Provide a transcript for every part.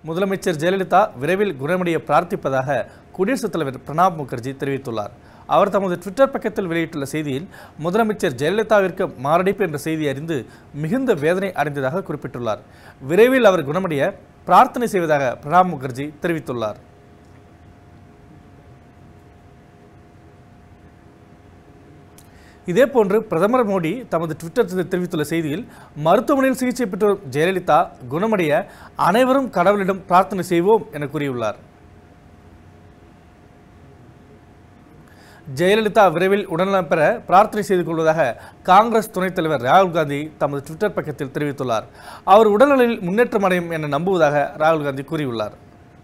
முதலமைச்சர் ஜெயலலிதா விரைவில் குணமடைய பிரார்த்திப்பதாக குடியரசுத் தலைவர் பிரணாப் முகர்ஜி தெரிவித்துள்ளார் அவர் தமது ட்விட்டர் பக்கத்தில் வெளியிட்டுள்ள செய்தியில் முதலமைச்சர் ஜெயலலிதாவிற்கு மாரடைப்பு என்ற செய்தி அறிந்து மிகுந்த வேதனை அடைந்ததாக குறிப்பிட்டுள்ளார் விரைவில் அவர் குணமடைய பிரார்த்தனை செய்வதாக பிரணாப் முகர்ஜி தெரிவித்துள்ளார் இதேபோன்று பிரதமர் மோடி தமது ட்விட்டர் தெரிவித்துள்ள செய்தியில் மருத்துவமனையில் சிகிச்சை பெற்று வரும் ஜெயலலிதா குணமடைய அனைவரும் கடவுளிடம் பிரார்த்தனை செய்வோம் என கூறியுள்ளார் ஜெயலலிதா விரைவில் உடல்நலம் பெற பிரார்த்தனை செய்து கொள்வதாக காங்கிரஸ் துணைத் தலைவர் ராகுல் காந்தி தமது ட்விட்டர் பக்கத்தில் தெரிவித்துள்ளார் அவர் உடல்நலில் முன்னேற்றம் அடையும் என நம்புவதாக ராகுல் காந்தி கூறியுள்ளார்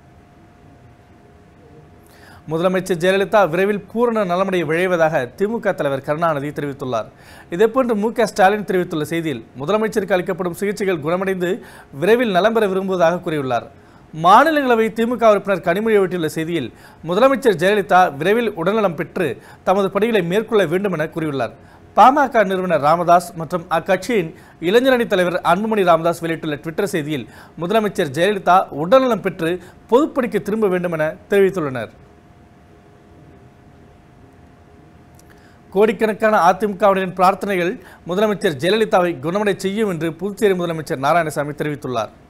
முதலமைச்சர் ஜெயலலிதா விரைவில் பூரண நலமடைய விழைவதாக திமுக தலைவர் கருணாநிதி தெரிவித்துள்ளார் இதேபோன்று மு க ஸ்டாலின் தெரிவித்துள்ள செய்தியில் முதலமைச்சருக்கு அளிக்கப்படும் சிகிச்சைகள் குணமடைந்து விரைவில் நலம் பெற விரும்புவதாக கூறியுள்ளார் மாநிலங்களவை திமுக உறுப்பினர் கனிமொழி வெளியிட்டுள்ள செய்தியில் முதலமைச்சர் ஜெயலலிதா விரைவில் உடல்நலம் பெற்று தமது பணிகளை மேற்கொள்ள வேண்டும் என கூறியுள்ளார் பாமக நிறுவனர் ராமதாஸ் மற்றும் அக்கட்சியின் இளைஞரணி தலைவர் அன்புமணி ராமதாஸ் வெளியிட்டுள்ள ட்விட்டர் செய்தியில் முதலமைச்சர் ஜெயலலிதா உடல்நலம் பெற்று பொதுப்பணிக்கு திரும்ப வேண்டும் என தெரிவித்துள்ளனர் கோடிக்கணக்கான அதிமுகவினரின் பிரார்த்தனைகள் முதலமைச்சர் ஜெயலலிதாவை குணமடை செய்யும் என்று புதுச்சேரி முதலமைச்சர் நாராயணசாமி தெரிவித்துள்ளார்